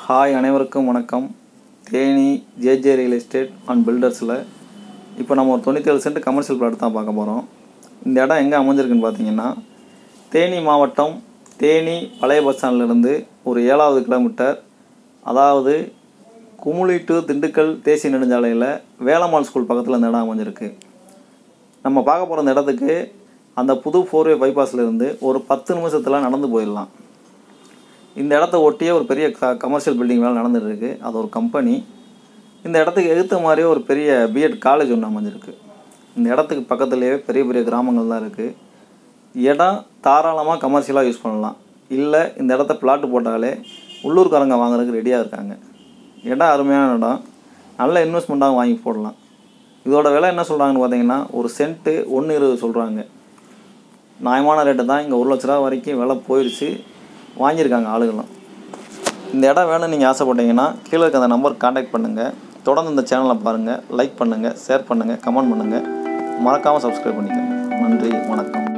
hi அனைவருக்கும் வணக்கம் Theni JJ real estate and பில்டர்ஸில் இப்போ நம்ம ஒரு தொண்ணூற்றேழு சென்ட் கமர்ஷியல் பிளாட் தான் பார்க்க போகிறோம் இந்த இடம் எங்கே அமைஞ்சிருக்குன்னு பார்த்தீங்கன்னா தேனி மாவட்டம் தேனி பழைய பஸ் ஸ்டாண்ட்லேருந்து ஒரு ஏழாவது கிலோமீட்டர் அதாவது குமுளி டு திண்டுக்கல் தேசிய நெடுஞ்சாலையில் வேலம்மாள் ஸ்கூல் பக்கத்தில் இந்த இடம் அமைஞ்சிருக்கு நம்ம பார்க்க போகிற இந்த இடத்துக்கு அந்த புது ஃபோர்வே பைபாஸில் இருந்து ஒரு பத்து நிமிஷத்தில் நடந்து போயிடலாம் இந்த இடத்த ஒட்டியே ஒரு பெரிய க கமர்ஷியல் பில்டிங் வேலை நடந்துட்டு இருக்கு அது ஒரு கம்பெனி இந்த இடத்துக்கு எதிர்த்த மாதிரியே ஒரு பெரிய பிஎட் காலேஜ் ஒன்று அமைஞ்சிருக்கு இந்த இடத்துக்கு பக்கத்துலேயே பெரிய பெரிய கிராமங்கள் தான் இருக்குது இடம் தாராளமாக கமர்ஷியலாக யூஸ் பண்ணலாம் இல்லை இந்த இடத்த பிளாட்டு போட்டாலே உள்ளூர்காரங்க வாங்குறதுக்கு ரெடியாக இருக்காங்க இடம் அருமையான இடம் நல்ல இன்வெஸ்ட்மெண்ட்டாக வாங்கி போடலாம் இதோட விலை என்ன சொல்கிறாங்கன்னு பார்த்தீங்கன்னா ஒரு சென்ட்டு ஒன்று இருபது சொல்கிறாங்க நியாயமான ரேட்டு தான் இங்கே ஒரு லட்ச ரூபா வரைக்கும் விலை போயிடுச்சு வாங்கியிருக்காங்க ஆளுகளும் இந்த இடம் வேணும்னு நீங்கள் ஆசைப்பட்டீங்கன்னா கீழே இருக்க அந்த நம்பருக்கு காண்டாக்ட் பண்ணுங்கள் தொடர்ந்து இந்த சேனலை பாருங்கள் லைக் பண்ணுங்கள் ஷேர் பண்ணுங்கள் கமெண்ட் பண்ணுங்கள் மறக்காமல் சப்ஸ்கிரைப் பண்ணிக்கோங்க நன்றி வணக்கம்